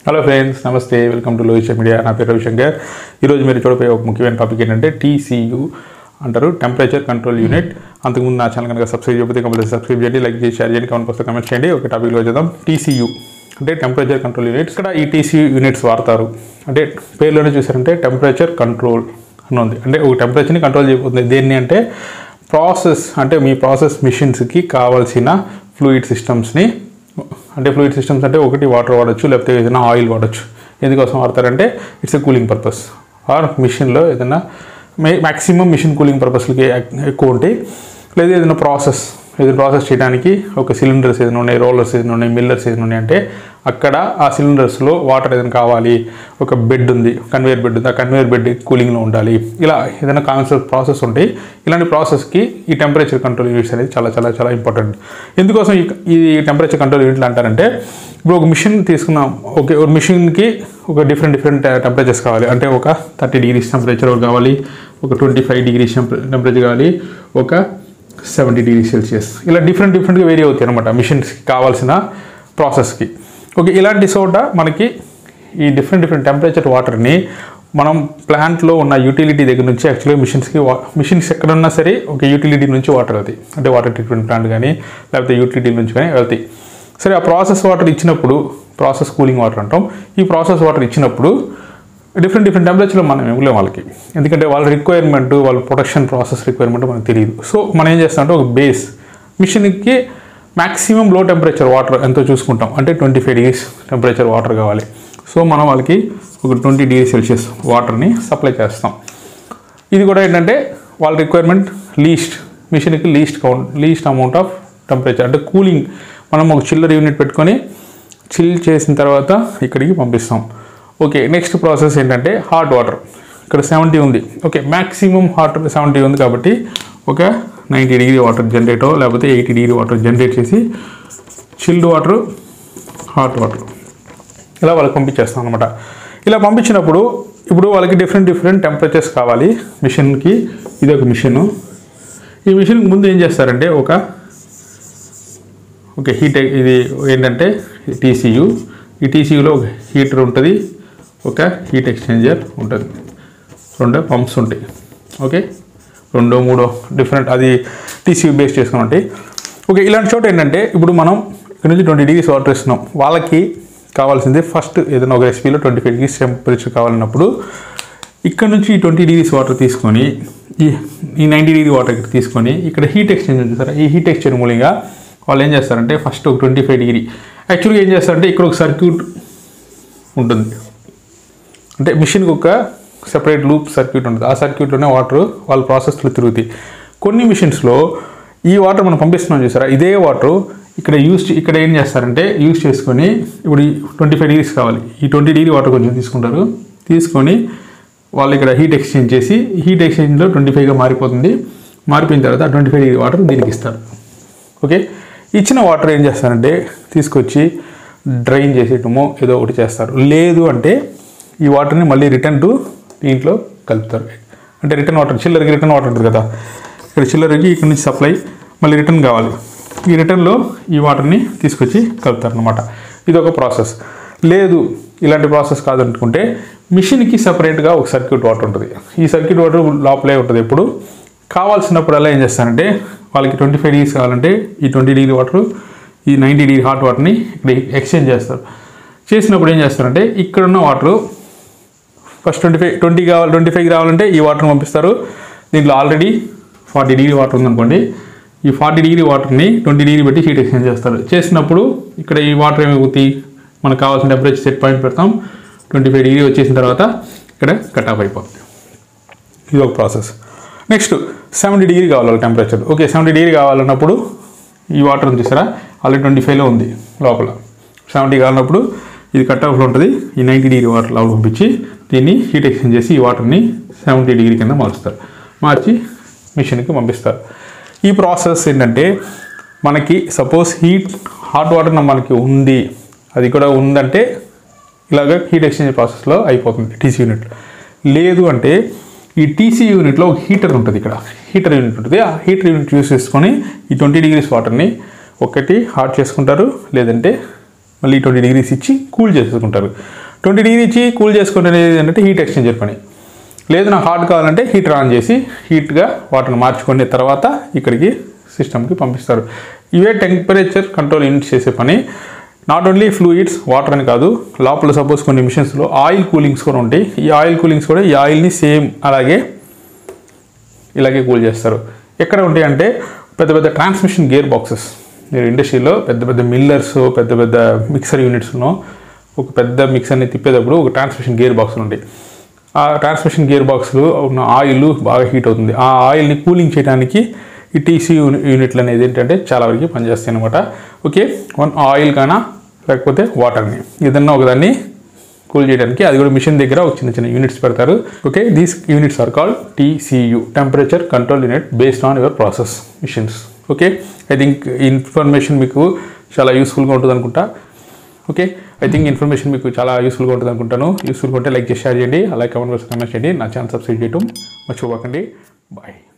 hello friends నమస్తే welcome to Lohish media నా పేరు రవిశంకర్ ఈరోజు మీరు చూడబోయే ఒక ముఖ్యమైన టాపిక్ ఏంటంటే టీసీయూ అంటారు టెంపరేచర్ కంట్రోల్ యూనిట్ అంతకుముందు నా ఛానల్ కనుక సబ్స్క్రైబ్ చేయకపోతే కంపల్సరీ సబ్స్క్రైబ్ చేయండి లైక్ చేసి షేర్ చేయండి కమెంట్ బాక్స్లో కమెంట్ చేయండి ఒక టాపిక్లో చూద్దాం టీసీయూ అంటే టెంపరేచర్ కంట్రోల్ యూనిట్స్ ఇక్కడ ఈ టీసీయూ యూనిట్స్ వాడతారు అంటే పేర్లోనే చూసారంటే టెంపరేచర్ కంట్రోల్ అని ఉంది అంటే ఒక టెంపరేచర్ని కంట్రోల్ చేయబోతుంది దేన్ని అంటే ప్రాసెస్ అంటే మీ ప్రాసెస్ మిషన్స్కి కావాల్సిన ఫ్లూయిడ్ సిస్టమ్స్ని అంటే ఫ్లూయిడ్ సిస్టమ్స్ అంటే ఒకటి వాటర్ వాడచ్చు లేకపోతే ఏదైనా ఆయిల్ వాడచ్చు ఎందుకోసం వాడతారంటే it's a cooling purpose or మిషన్లో ఏదైనా మే మ్యాక్సిమం మిషన్ కూలింగ్ పర్పస్లకి ఎక్కువ ఉంటాయి లేదా ఏదైనా ప్రాసెస్ ఏదైనా ప్రాసెస్ చేయడానికి ఒక సిలిండర్స్ ఏదైనా ఉన్నాయి రోలర్స్ ఏదైనా ఉన్నాయి మిల్లర్స్ ఏదైనా ఉన్నాయి అంటే అక్కడ ఆ సిలిండర్స్లో వాటర్ ఏదైనా కావాలి ఒక బెడ్ ఉంది కన్వేయర్ బెడ్ ఉంది ఆ కన్వేయర్ బెడ్ కూలింగ్లో ఉండాలి ఇలా ఏదైనా కాన్సెప్ట్ ప్రాసెస్ ఉంటాయి ఇలాంటి ప్రాసెస్కి ఈ టెంపరేచర్ కంట్రోల్ యూనిట్స్ అనేది చాలా చాలా చాలా ఇంపార్టెంట్ ఎందుకోసం ఈ- ఈ టెంపరేచర్ కంట్రోల్ యూనిట్లు అంటారంటే ఇప్పుడు ఒక మిషన్ తీసుకున్నాం ఓకే ఒక మిషన్కి ఒక డిఫరెంట్ డిఫరెంట్ టెంపరేచర్స్ కావాలి అంటే ఒక థర్టీ డిగ్రీస్ టెంపరేచర్ కావాలి ఒక ట్వంటీ ఫైవ్ డిగ్రీస్ టెంపరేచర్ కావాలి ఒక సెవెంటీ డిగ్రీ సెల్సియస్ ఇలా డిఫరెంట్ డిఫరెంట్గా వేరీ అవుతాయి అనమాట మిషన్స్కి కావాల్సిన ప్రాసెస్కి ఓకే ఇలాంటి చోట మనకి ఈ డిఫరెంట్ డిఫరెంట్ టెంపరేచర్ వాటర్ని మనం ప్లాంట్లో ఉన్న యూటిలిటీ దగ్గర నుంచి యాక్చువల్గా మిషన్స్కి వా మిషన్స్ ఎక్కడున్నా సరే ఒక యూటిలిటీ నుంచి వాటర్ వెళ్తాయి అంటే వాటర్ ట్రీట్మెంట్ ప్లాంట్ కానీ లేకపోతే యూటిలిటీ నుంచి కానీ వెళ్తాయి సరే ఆ ప్రాసెస్ వాటర్ ఇచ్చినప్పుడు ప్రాసెస్ కూలింగ్ వాటర్ అంటాం ఈ ప్రాసెస్ వాటర్ ఇచ్చినప్పుడు డిఫరెంట్ డిఫరెంట్ టెంపరేచర్లో మనం ఇవ్వలేం వాళ్ళకి ఎందుకంటే వాళ్ళ రిక్వైర్మెంట్ వాళ్ళ ప్రొడక్షన్ ప్రాసెస్ రిక్వైర్మెంట్ మనకు తెలియదు సో మనం ఏం చేస్తామంటే ఒక బేస్ మిషన్కి మ్యాక్సిమం లో టెంపరేచర్ వాటర్ ఎంతో చూసుకుంటాం అంటే twenty five degrees temperature water కావాలి సో మనం వాళ్ళకి ఒక ట్వంటీ డిగ్రీ సెల్సియస్ వాటర్ని సప్లై చేస్తాం ఇది కూడా ఏంటంటే వాళ్ళ రిక్వైర్మెంట్ లీస్ట్ మిషన్కి least count least amount of temperature అంటే కూలింగ్ మనం ఒక చిల్లర్ యూనిట్ పెట్టుకొని చిల్ చేసిన తర్వాత ఇక్కడికి పంపిస్తాం ఓకే నెక్స్ట్ ప్రాసెస్ ఏంటంటే హాట్ వాటర్ ఇక్కడ సెవెంటీ ఉంది ఓకే మ్యాక్సిమం హాట్ సెవెంటీ ఉంది కాబట్టి ఒక నైంటీ డిగ్రీ వాటర్ జనరేటో లేకపోతే ఎయిటీ డిగ్రీ వాటర్ జనరేట్ చేసి చిల్డ్ వాటర్ హాట్ వాటర్ ఇలా వాళ్ళకి పంపించేస్తాం అనమాట ఇలా పంపించినప్పుడు ఇప్పుడు వాళ్ళకి డిఫరెంట్ డిఫరెంట్ టెంపరేచర్స్ కావాలి మిషన్కి ఇది ఒక మిషన్ ఈ మిషన్కి ముందు ఏం చేస్తారంటే ఒక ఓకే హీట్ ఇది ఏంటంటే టీసీయు ఈ టీసీయూలో ఒక హీటర్ ఉంటుంది ఒక హీట్ ఎక్స్చేంజర్ ఉంటుంది రెండు పంప్స్ ఉంటాయి ఓకే రెండో మూడో డిఫరెంట్ అది టీసీయూ బేస్ చేసుకుని ఉంటాయి ఓకే ఇలాంటి చోట ఏంటంటే ఇప్పుడు మనం ఇక్కడ నుంచి ట్వంటీ డిగ్రీస్ వాటర్ ఇస్తున్నాం వాళ్ళకి కావాల్సింది ఫస్ట్ ఏదైనా ఒక రెసిపీలో ట్వంటీ ఫైవ్ డిగ్రీస్ టెంపరేచర్ కావాలన్నప్పుడు ఇక్కడ నుంచి ఈ ట్వంటీ డిగ్రీస్ వాటర్ తీసుకొని ఈ ఈ నైంటీ డిగ్రీ వాటర్ ఇక్కడ తీసుకొని ఇక్కడ హీట్ ఎక్స్చేంజ్ ఉంది సార్ ఈ హీట్ ఎక్స్చేంజ్ మూలంగా వాళ్ళు ఏం చేస్తారంటే ఫస్ట్ ఒక ట్వంటీ ఫైవ్ డిగ్రీ యాక్చువల్గా ఏం చేస్తారంటే ఇక్కడ ఒక సర్క్యూట్ ఉంటుంది అంటే మిషన్కి ఒక సెపరేట్ లూప్ సర్క్యూట్ ఉంటుంది ఆ సర్క్యూట్లోనే వాటర్ వాళ్ళ ప్రాసెస్లో తిరుగుతాయి కొన్ని మిషన్స్లో ఈ వాటర్ మనం పంపిస్తున్నాం చూసారా ఇదే వాటర్ ఇక్కడ యూస్ ఇక్కడ ఏం చేస్తారంటే యూస్ చేసుకొని ఇప్పుడు ట్వంటీ ఫైవ్ డిగ్రీస్ కావాలి ఈ ట్వంటీ డిగ్రీ వాటర్ కొంచెం తీసుకుంటారు తీసుకొని వాళ్ళు ఇక్కడ హీట్ ఎక్స్చేంజ్ చేసి హీట్ ఎక్స్చేంజ్లో ట్వంటీ ఫైవ్గా మారిపోతుంది మారిపోయిన తర్వాత ట్వంటీ ఫైవ్ డిగ్రీ వాటర్ దీనికి ఇస్తారు ఓకే ఇచ్చిన వాటర్ ఏం చేస్తారంటే తీసుకొచ్చి డ్రైన్ చేసేయటమో ఏదో ఒకటి చేస్తారు లేదు అంటే ఈ వాటర్ని మళ్ళీ రిటర్న్ టు దీంట్లో కలుపుతారు అంటే రిటర్న్ వాటర్ చిల్లర్కి రిటర్న్ వాటర్ ఉంటుంది కదా ఇక్కడ చిల్లర్కి ఇక్కడ నుంచి సప్లై మళ్ళీ రిటర్న్ కావాలి ఈ రిటర్న్లో ఈ వాటర్ని తీసుకొచ్చి కలుపుతారు అనమాట ఇది ఒక ప్రాసెస్ లేదు ఇలాంటి ప్రాసెస్ కాదనుకుంటే మిషన్కి సపరేట్గా ఒక సర్క్యూట్ వాటర్ ఉంటుంది ఈ సర్క్యూట్ వాటర్ లోపలే ఉంటుంది ఎప్పుడు కావాల్సినప్పుడల్లా ఏం చేస్తారంటే వాళ్ళకి ట్వంటీ ఫైవ్ డిగ్రీస్ కావాలంటే ఈ ట్వంటీ డిగ్రీ వాటర్ ఈ నైంటీ డిగ్రీ హాట్ వాటర్ని ఇక్కడ ఎక్స్చేంజ్ చేస్తారు చేసినప్పుడు ఏం చేస్తారంటే ఇక్కడున్న water first twenty five twenty కావాలి ట్వంటీ ఫైవ్ కావాలంటే ఈ వాటర్ పంపిస్తారు దీంట్లో ఆల్రెడీ ఫార్టీ డిగ్రీ వాటర్ ఉందనుకోండి ఈ ఫార్టీ డిగ్రీ వాటర్ని ట్వంటీ డిగ్రీ పెట్టి హీట్ ఎక్స్చేంజ్ చేస్తారు చేసినప్పుడు ఇక్కడ ఈ వాటర్ ఏమవుతాయి మనకు కావాల్సిన టెంపరేచర్ సెట్ పాయింట్ పెడతాం ట్వంటీ ఫైవ్ డిగ్రీ వచ్చేసిన తర్వాత ఇక్కడ కట్ ఆఫ్ అయిపోతుంది ఇది ఒక ప్రాసెస్ నెక్స్ట్ సెవెంటీ డిగ్రీ కావాలి టెంపరేచర్ ఓకే సెవెంటీ డిగ్రీ కావాలన్నప్పుడు ఈ వాటర్ ఉంది చూసారా ఆల్రెడీ ట్వంటీ ఫైవ్లో ఉంది లోపల సెవెంటీ కావాలన్నప్పుడు ఇది కట్ ఆఫ్లో ఉంటుంది ఈ నైంటీ డిగ్రీ వాటర్ లోపల పంపించి దీన్ని హీట్ ఎక్స్చేంజ్ చేసి ఈ వాటర్ని సెవెంటీ డిగ్రీ కింద మారుస్తారు మార్చి మిషన్కి పంపిస్తారు ఈ ప్రాసెస్ ఏంటంటే మనకి సపోజ్ హీట్ హాట్ వాటర్ మనకి ఉంది అది కూడా ఉందంటే ఇలాగ హీట్ ఎక్స్చేంజ్ ప్రాసెస్లో అయిపోతుంది టీసీ యూనిట్ లేదు అంటే ఈ టీసీ యూనిట్లో ఒక హీటర్ ఉంటుంది ఇక్కడ హీటర్ యూనిట్ ఉంటుంది ఆ హీటర్ యూనిట్ యూస్ చేసుకొని ఈ ట్వంటీ డిగ్రీస్ వాటర్ని ఒకటి హాట్ చేసుకుంటారు లేదంటే మళ్ళీ ట్వంటీ డిగ్రీస్ ఇచ్చి కూల్ చేసుకుంటారు ట్వంటీ డిగ్రీ ఇచ్చి కూల్ చేసుకునేది ఏంటంటే హీట్ ఎక్స్చేంజర్ పని లేదు నాకు హాట్ కావాలంటే హీటర్ ఆన్ చేసి హీట్గా వాటర్ని మార్చుకునే తర్వాత ఇక్కడికి సిస్టమ్కి పంపిస్తారు ఇవే టెంపరేచర్ కంట్రోల్ యూనిట్స్ చేసే పని నాట్ ఓన్లీ ఫ్లూయిడ్స్ వాటర్ అని కాదు లోపల సపోజ్ కొన్ని మిషన్స్లో ఆయిల్ కూలింగ్స్ కూడా ఉంటాయి ఈ ఆయిల్ కూలింగ్స్ కూడా ఈ ఆయిల్ని సేమ్ అలాగే ఇలాగే కూల్ చేస్తారు ఎక్కడ ఉంటాయి అంటే పెద్ద పెద్ద ట్రాన్స్మిషన్ గేర్ బాక్సెస్ మీరు ఇండస్ట్రీలో పెద్ద పెద్ద మిల్లర్స్ పెద్ద పెద్ద మిక్సర్ యూనిట్స్లో ఒక పెద్ద మిక్సర్ని తిప్పేటప్పుడు ఒక ట్రాన్స్మిషన్ గేర్ బాక్సులు ఉంటాయి ఆ ట్రాన్స్మిషన్ గేర్ బాక్స్లో ఉన్న ఆయిల్ బాగా హీట్ అవుతుంది ఆ ఆయిల్ని కూలింగ్ చేయడానికి ఈ టీసీ యూనిట్లు అనేది ఏంటంటే చాలా వరకు పనిచేస్తాయి అనమాట ఓకే వన్ ఆయిల్ కానా లేకపోతే వాటర్ని ఏదన్నా ఒకదాన్ని కూల్ చేయడానికి అది కూడా మిషన్ దగ్గర ఒక చిన్న చిన్న యూనిట్స్ పెడతారు okay these units are called TCU temperature control unit based on your process machines okay I think information మీకు చాలా యూస్ఫుల్గా ఉంటుంది అనుకుంటా ఓకే ఐ థింక్ ఇన్ఫర్మేషన్ మీకు చాలా యూస్ఫుల్గా ఉంటుంది అనుకుంటాను యూస్ఫుల్గా ఉంటే లైక్ చేసి షేర్ చేయండి అలాగే కమెంట్ బాక్స్ కమెంట్ చేయండి నా ఛానల్ సబ్స్క్రైబ్ చేయడం మర్చిపోకండి బాయ్